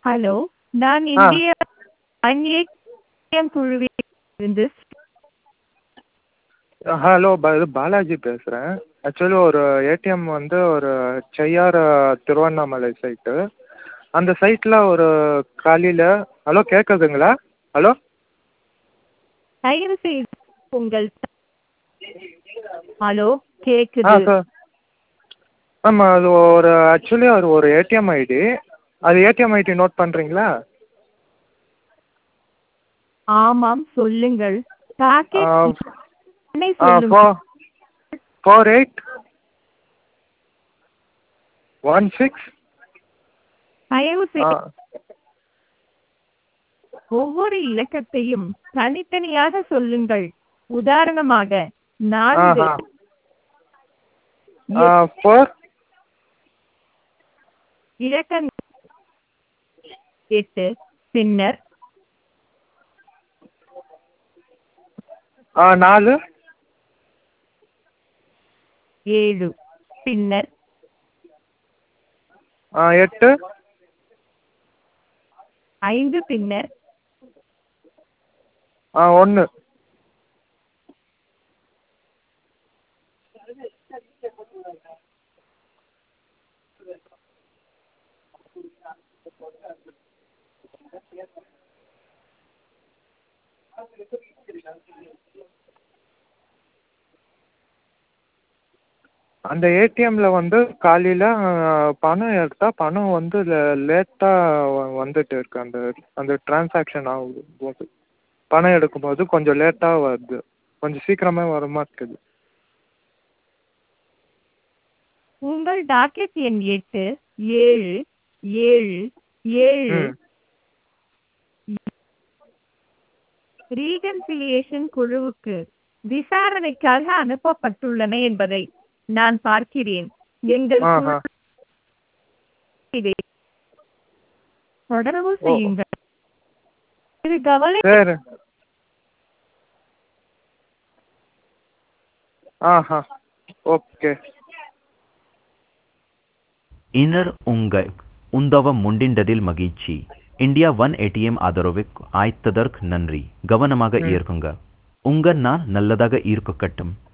Hello நான் ஆ. இந்திய அந்நியம் குழுவில் இருந்து ஹலோ ப இது பாலாஜி பேசுகிறேன் ஆக்சுவலி ஒரு ஏடிஎம் வந்து ஒரு செய்யார் திருவண்ணாமலை சைட்டு அந்த சைட்டில் ஒரு காலையில் ஹலோ கேட்குதுங்களா ஹலோ தயவு செய்து உங்கள் ஹலோ ஆ கேக்குது சார் ஆமாம் அது ஒரு ஆக்சுவலி அது ஒரு ஏடிஎம் ஐடி அது ஏடிஎம் ஐடி நோட் பண்ணுறீங்களா ஆமாம் சொல்லுங்கள் பாக்கெட் எண்ணை ஆ சொல்லுங்கள் four four eight one six தயவு ஆ செய்து ஒவ்வொரு இலக்கத்தையும் தனித்தனியாக சொல்லுங்கள் உதாரணமாக நான்கு ஆஹா ஃபோர் இலக்கம் எட்டு பின்னர் ஆ நாலு ஏழு பின்னர் ஆ எட்டு ஐந்து பின்னர் ஆ ஒன்று அந்த ஏடிஎம்மில் வந்து காலையில் பணம் எடுத்தால் பணம் வந்து லேட்டாக வந்துட்டு இருக்கு அந்த அந்த ட்ரான்ஸாக்ஷன் ஆகும் போது பணம் எடுக்கும்போது கொஞ்சம் லேட்டாக வருது கொஞ்சம் சீக்கிரமாக வர மாட்டேங்குது உங்கள் டாக்கெட் எண் எட்டு ஏழு ஏழு ஏழு ம் ரீகன்சிலியேஷன் குழுவுக்கு விசாரணைக்காக அனுப்பப்பட்டுள்ளன என்பதை நான் பார்க்கிறேன் எங்கள் ஆஹா குழு இதை தொடர்பு ஓ செய்யுங்கள் இது கவலை சரி ஆஹா ಓಕೆ ಇನ್ನರ್ ಉಂಗೈ ಉಂದವ ಮುಂಡಿಂಡದಿಲ್ ಮಗೀಚಿ ಇಂಡಿಯಾ ಒನ್ ಎಟಿಎಂ ಆದರೋವಿಕ್ ಆಯ್ತದರ್ಕ್ ನನ್ರಿ ಗವನமாக ம் ஈர்க்குங்க உங்க நான் நல்லதாக ஈர்க்க கட்டும்